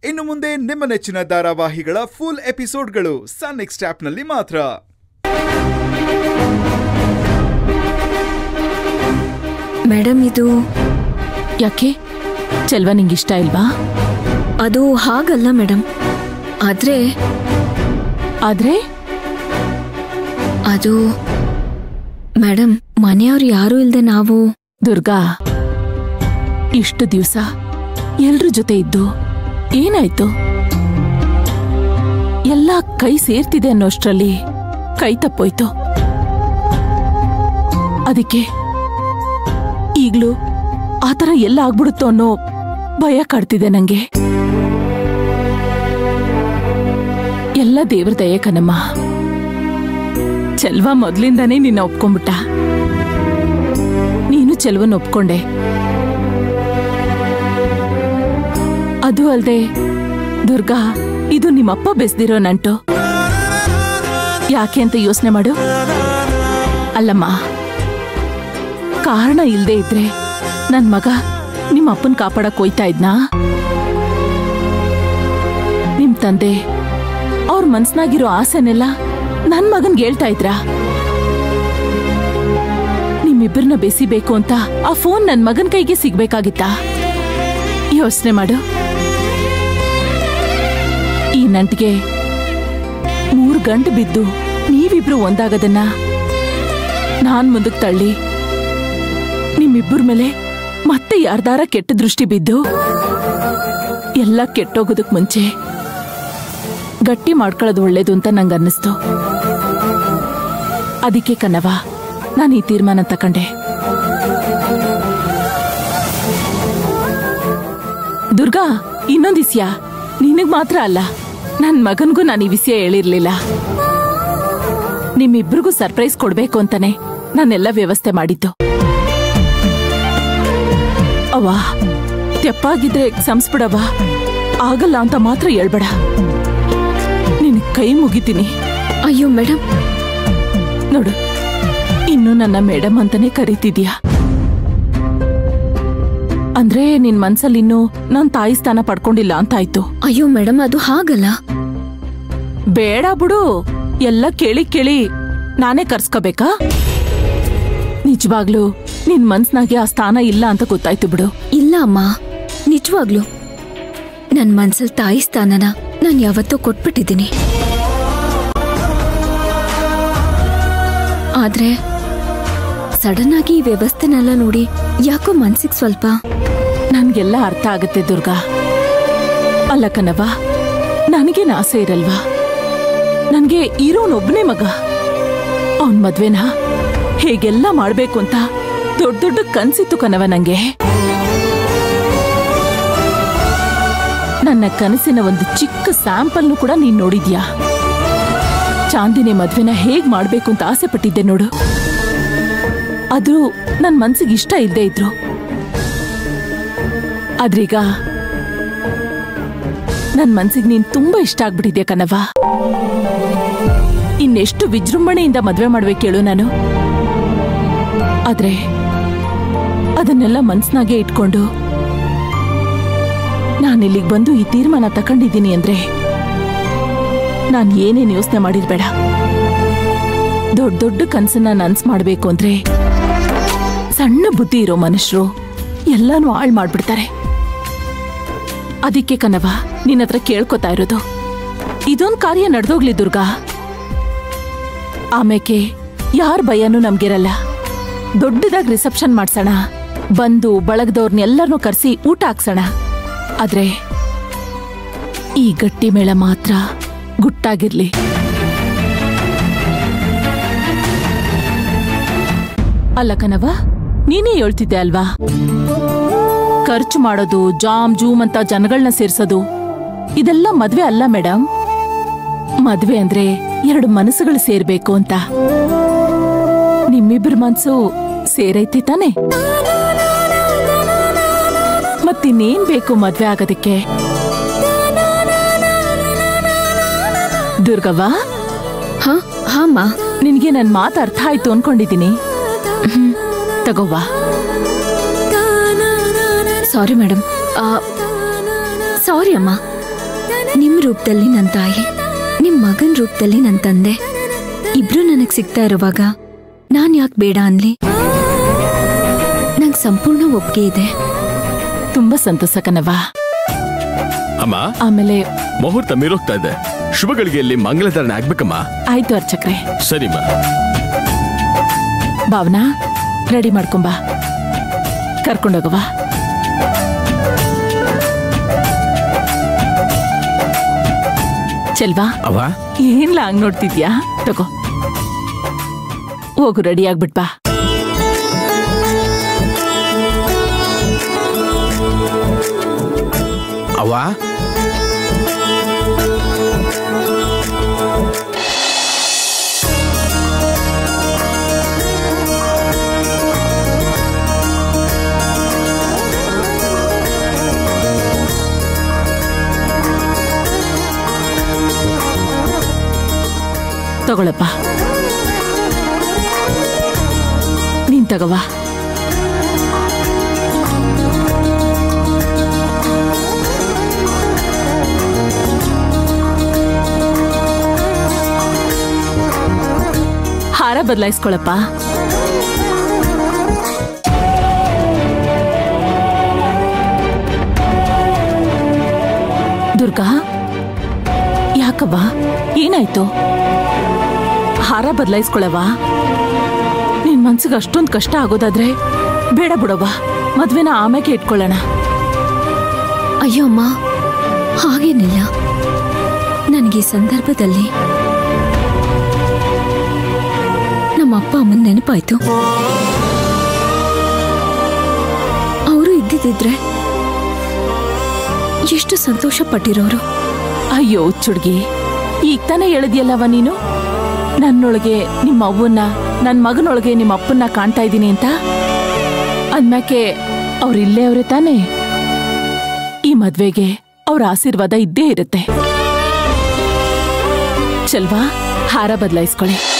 ಇನ್ನು ಮುಂದೆ ನಿಮ್ಮ ನೆಚ್ಚಿನ ಧಾರಾವಾಹಿಗಳ ಫುಲ್ ಎಪಿಸೋಡ್ಗಳು ಸನ್ ನೆಕ್ಸ್ಟ್ ಆಪ್ನಲ್ಲಿ ಮಾತ್ರ ಮೇಡಮ್ ಇದು ಯಾಕೆ ಚೆಲ್ವ ನಿಂಗಿಷ್ಟ ಇಲ್ವಾ ಅದು ಹಾಗಲ್ಲ ಮೇಡಮ್ ಆದ್ರೆ ಆದ್ರೆ ಅದು ಮೇಡಮ್ ಮನೆಯವ್ರು ಯಾರೂ ಇಲ್ದೆ ನಾವು ದುರ್ಗಾ ಇಷ್ಟು ದಿವ್ಸ ಎಲ್ರ ಜೊತೆ ಇದ್ದು ಏನಾಯ್ತು ಎಲ್ಲ ಕೈ ಸೇರ್ತಿದೆ ಅನ್ನೋಷ್ಟ್ರಲ್ಲಿ ಕೈ ತಪ್ಪೋಯ್ತು ಅದಕ್ಕೆ ಈಗ್ಲೂ ಆತರ ಎಲ್ಲ ಆಗ್ಬಿಡುತ್ತೋ ಅನ್ನೋ ಭಯ ಕಾಡ್ತಿದೆ ನಂಗೆ ಎಲ್ಲ ದೇವ್ರ ದಯೆ ಕಣಮ್ಮ ಚೆಲ್ವ ಮೊದ್ಲಿಂದಾನೇ ನಿನ್ನ ಒಪ್ಕೊಂಬಿಟ್ಟ ನೀನು ಚೆಲುವನ್ ಒಪ್ಕೊಂಡೆ ಅದು ಅಲ್ದೆ ದುರ್ಗಾ ಇದು ನಿಮ್ಮಪ್ಪ ಬೆಸ್ದಿರೋ ನಂಟು ಯಾಕೆ ಅಂತ ಯೋಚನೆ ಮಾಡು ಅಲ್ಲಮ್ಮ ಕಾರಣ ಇಲ್ದೇ ಇದ್ರೆ ನನ್ ಮಗ ನಿಮ್ಮ ಅಪ್ಪನ್ ಕಾಪಾಡಕ್ ಹೋಯ್ತಾ ಇದ್ನಾ ನಿಮ್ ತಂದೆ ಅವ್ರ ಮನ್ಸ್ನಾಗಿರೋ ಆಸೆನೆಲ್ಲ ನನ್ ಮಗನ್ಗೆ ಹೇಳ್ತಾ ಇದ್ರಾ ನಿಮ್ಮಿಬ್ಬರನ್ನ ಬೆಸಿಬೇಕು ಅಂತ ಆ ಫೋನ್ ನನ್ ಮಗನ್ ಕೈಗೆ ಸಿಗ್ಬೇಕಾಗಿತ್ತಾ ಯೋಚನೆ ಮಾಡು ಈ ನಂಟಿಗೆ ಮೂರ್ ಗಂಟು ಬಿದ್ದು ನೀವಿಬ್ರು ಒಂದಾಗದನ್ನ ನಾನ್ ಮುಂದಕ್ ತಳ್ಳಿ ನಿಮ್ಮಿಬ್ಬರ ಮೇಲೆ ಮತ್ತೆ ಯಾರ್ದಾರ ಕೆಟ್ಟ ದೃಷ್ಟಿ ಬಿದ್ದು ಎಲ್ಲ ಕೆಟ್ಟೋಗೋದಕ್ ಮುಂಚೆ ಗಟ್ಟಿ ಮಾಡ್ಕೊಳ್ಳೋದು ಒಳ್ಳೇದು ಅಂತ ನಂಗೆ ಅನ್ನಿಸ್ತು ಅದಕ್ಕೆ ಕಣವ ನಾನು ಈ ತೀರ್ಮಾನ ತಕೊಂಡೆ ದುರ್ಗಾ ಇನ್ನೊಂದ್ ವಿಷಯ ನಿನಗ್ ಮಾತ್ರ ಅಲ್ಲ ನನ್ ಮಗನ್ಗೂ ನಾನು ಈ ವಿಷಯ ಹೇಳಿರ್ಲಿಲ್ಲ ನಿಮ್ಮಿಬ್ರಿಗೂ ಸರ್ಪ್ರೈಸ್ ಕೊಡ್ಬೇಕು ಅಂತಾನೆ ನಾನೆಲ್ಲ ವ್ಯವಸ್ಥೆ ಮಾಡಿದ್ದು ಅವ್ವ ತೆಪ್ಪಾಗಿದ್ರೆ ಎಕ್ಸಾಮ್ಸ್ ಬಿಡವ್ವ ಆಗಲ್ಲ ಅಂತ ಮಾತ್ರ ಹೇಳ್ಬೇಡ ನಿನ್ ಕೈ ಮುಗಿತೀನಿ ಅಯ್ಯೋ ಮೇಡಮ್ ನೋಡು ಇನ್ನು ನನ್ನ ಮೇಡಮ್ ಅಂತಾನೆ ಕರೀತಿದ್ಯಾ ಅಂದ್ರೆ ನಿನ್ ಮನ್ಸಲ್ಲಿ ಇನ್ನು ನಾನ್ ತಾಯಿ ಸ್ಥಾನ ಪಡ್ಕೊಂಡಿಲ್ಲ ಅಂತ ಆಯ್ತು ಅಯ್ಯೋ ಮೇಡಮ್ ಅದು ಹಾಗಲ್ಲ ಬೇಡ ಬಿಡು ಎಲ್ಲ ಕೇಳಿ ಕೇಳಿ ನಾನೇ ಕರ್ಸ್ಕೋಬೇಕಾ ನಿಜವಾಗ್ಲು ನಿನ್ ಮನ್ಸ್ನಾಗೆ ಆ ಸ್ಥಾನ ಇಲ್ಲ ಅಂತ ಗೊತ್ತಾಯ್ತು ಬಿಡು ಇಲ್ಲ ಅಮ್ಮ ನಿಜವಾಗ್ಲು ನನ್ ಮನ್ಸಲ್ ತಾಯಿ ಸ್ಥಾನನ ನಾನ್ ಯಾವತ್ತೂ ಕೊಟ್ಬಿಟ್ಟಿದ್ದೀನಿ ಆದ್ರೆ ಸಡನ್ ಆಗಿ ಈ ವ್ಯವಸ್ಥೆನೆಲ್ಲ ನೋಡಿ ಯಾಕೋ ಮನ್ಸಿಗೆ ಸ್ವಲ್ಪ ನನ್ಗೆಲ್ಲ ಅರ್ಥ ಆಗತ್ತೆ ದುರ್ಗಾ ಅಲ್ಲ ಕಣವ ನನಗೇನ್ ಆಸೆ ಇರಲ್ವಾ ನನ್ಗೆ ಇರೋನೊಬ್ನೇ ಮಗ ಅವನ್ ಮದ್ವೆನ ಹೇಗೆಲ್ಲ ಮಾಡ್ಬೇಕು ಅಂತ ದೊಡ್ಡ ದೊಡ್ಡ ಕನ್ಸಿತ್ತು ಕಣವ ನಂಗೆ ನನ್ನ ಕನಸಿನ ಒಂದು ಚಿಕ್ಕ ಸ್ಯಾಂಪಲ್ನು ಕೂಡ ನೀನ್ ನೋಡಿದ್ಯಾ ಚಾಂದಿನಿ ಮದ್ವೆನ ಹೇಗ್ ಮಾಡ್ಬೇಕು ಅಂತ ಆಸೆ ಪಟ್ಟಿದ್ದೆ ನೋಡು ಅದು ನನ್ ಮನ್ಸಿಗೆ ಇಷ್ಟ ಇಲ್ದೇ ಇದ್ರು ಆದ್ರೀಗ ನನ್ ಮನ್ಸಿಗೆ ನೀನ್ ತುಂಬಾ ಇಷ್ಟ ಆಗ್ಬಿಟ್ಟಿದ್ಯಾ ಕಣವ ಇನ್ನೆಷ್ಟು ವಿಜೃಂಭಣೆಯಿಂದ ಮದ್ವೆ ಮಾಡ್ಬೇಕು ಕೇಳು ನಾನು ಆದ್ರೆ ಅದನ್ನೆಲ್ಲ ಮನ್ಸ್ನಾಗೆ ಇಟ್ಕೊಂಡು ನಾನಿಲ್ಲಿಗ್ ಬಂದು ಈ ತೀರ್ಮಾನ ತಕೊಂಡಿದ್ದೀನಿ ಅಂದ್ರೆ ನಾನ್ ಏನೇನ್ ಯೋಚನೆ ಮಾಡಿರ್ಬೇಡ ದೊಡ್ಡ ದೊಡ್ಡ ಕನ್ಸನ್ನ ನನ್ಸ್ ಮಾಡ್ಬೇಕು ಅಂದ್ರೆ ಸಣ್ಣ ಬುದ್ಧಿ ಇರೋ ಮನುಷ್ಯರು ಎಲ್ಲಾನು ಹಾಳ್ ಮಾಡ್ಬಿಡ್ತಾರೆ ಅದಕ್ಕೆ ಕನವ ನಿನ್ನ ಹತ್ರ ಕೇಳ್ಕೊತಾ ಇರೋದು ಇದೊಂದ್ ಕಾರ್ಯ ನಡೆದೋಗ್ಲಿ ದುರ್ಗಾ ಆಮೇಕೆ ಯಾರ ಭಯನೂ ನಮ್ಗಿರಲ್ಲ ದೊಡ್ಡದಾಗಿ ರಿಸೆಪ್ಷನ್ ಮಾಡ್ಸೋಣ ಬಂದು ಬಳಗದವ್ರನ್ನೆಲ್ಲರನ್ನೂ ಕರೆಸಿ ಊಟ ಹಾಕ್ಸೋಣ ಆದ್ರೆ ಈ ಗಟ್ಟಿ ಮೇಳ ಮಾತ್ರ ಗುಟ್ಟಾಗಿರ್ಲಿ ಅಲ್ಲ ಕನವ ನೀನೇ ಹೇಳ್ತಿದ್ದೆ ಅಲ್ವಾ ಖರ್ಚು ಮಾಡೋದು ಜಾಮ್ ಜೂಮ್ ಅಂತ ಜನಗಳನ್ನ ಸೇರ್ಸೋದು ಇದೆಲ್ಲ ಮದ್ವೆ ಅಲ್ಲ ಮೇಡಮ್ ಮದ್ವೆ ಅಂದ್ರೆ ಎರಡು ಮನಸ್ಸುಗಳು ಸೇರ್ಬೇಕು ಅಂತ ನಿಮ್ಮಿಬ್ಬರ ಮನ್ಸು ಸೇರೈತಿ ತಾನೆ ಮತ್ತಿನ್ನೇನ್ ಬೇಕು ಮದ್ವೆ ಆಗೋದಕ್ಕೆ ದುರ್ಗವ್ವ ಹಾ ಹಾಮ್ಮ ನಿನ್ಗೆ ನನ್ ಮಾತು ಅರ್ಥ ಆಯ್ತು ಅನ್ಕೊಂಡಿದೀನಿ ಹ್ಮ್, ತಗೋವಾ ಸಾರಿ ಮೇಡಮ್ ಸಾರಿ ಅಮ್ಮ ನಿಮ್ ರೂಪದಲ್ಲಿ ನನ್ನ ತಾಯಿ ನಿಮ್ ಮಗನ್ ರೂಪದಲ್ಲಿ ನನ್ನ ತಂದೆ ಇಬ್ರು ನನಗ್ ಸಿಗ್ತಾ ಇರುವಾಗ ನಾನ್ ಯಾಕೆ ಬೇಡ ಅನ್ಲಿ ನಂಗ್ ಸಂಪೂರ್ಣ ಒಪ್ಪಿಗೆ ಇದೆ ತುಂಬಾ ಸಂತೋಷ ಕಣವ ಅಮ್ಮ ಆಮೇಲೆ ಮುಹೂರ್ತ ಮೀರೋಗ್ತಾ ಇದೆ ಶುಭಗಳಿಗೆಯಲ್ಲಿ ಮಂಗಲಧಾರಣೆ ಆಗ್ಬೇಕಮ್ಮ ಆಯ್ತು ಅರ್ಚಕ್ರೆ ಸರಿಮ್ಮ ಭಾವನಾ ರೆಡಿ ಮಾಡ್ಕೊಂಬಾ ಕರ್ಕೊಂಡೋಗವಾ ಚೆಲ್ವಾ ಅವ ಏನ್ಲ ಹಂಗ್ ನೋಡ್ತಿದ್ಯಾ ತಗೋ ಹೋಗು ರೆಡಿ ಆಗ್ಬಿಟ್ ಬಾ ಅವ ತಗೊಳಪ್ಪ ನೀನ್ ತಗವಾ ಹಾರ ಬದಲಾಯಿಸ್ಕೊಳಪ್ಪ ದುರ್ಗಾ ಯಾಕವ್ವ ಏನಾಯ್ತು ಹಾರ ಬದಲಾಯಿಸ್ಕೊಳವಾ ನಿನ್ ಮನ್ಸಿಗೆ ಅಷ್ಟೊಂದು ಕಷ್ಟ ಆಗೋದಾದ್ರೆ ಬೇಡ ಬಿಡವ್ವ ಮದ್ವೆನ ಆಮೇಲೆ ಇಟ್ಕೊಳ್ಳೋಣ ಅಯ್ಯೋ ಅಮ್ಮ ಹಾಗೇನಿಲ್ಲ ನನಗೆ ಈ ಸಂದರ್ಭದಲ್ಲಿ ನಮ್ಮ ಅಪ್ಪ ಅಮ್ಮನ ನೆನಪಾಯ್ತು ಅವರು ಇದ್ದಿದ್ದಿದ್ರೆ ಎಷ್ಟು ಸಂತೋಷ ಪಟ್ಟಿರೋರು ಅಯ್ಯೋ ಚುಡ್ಗಿ ಈಗ ತಾನೇ ಹೇಳಿದ್ಯಲ್ಲವ ನೀನು ನನ್ನೊಳಗೆ ನಿಮ್ಮ ಅವ್ವನ್ನ ನನ್ನ ಮಗನೊಳಗೆ ನಿಮ್ಮ ಅಪ್ಪನ್ನ ಕಾಣ್ತಾ ಇದ್ದೀನಿ ಅಂತ ಅಂದ್ಮ್ಯಾಕೆ ಅವ್ರು ಇಲ್ಲೇ ಅವ್ರೆ ತಾನೇ ಈ ಮದ್ವೆಗೆ ಅವ್ರ ಆಶೀರ್ವಾದ ಇದ್ದೇ ಇರುತ್ತೆ ಚಲ್ವಾ ಹಾರ ಬದಲಾಯಿಸ್ಕೊಳ್ಳಿ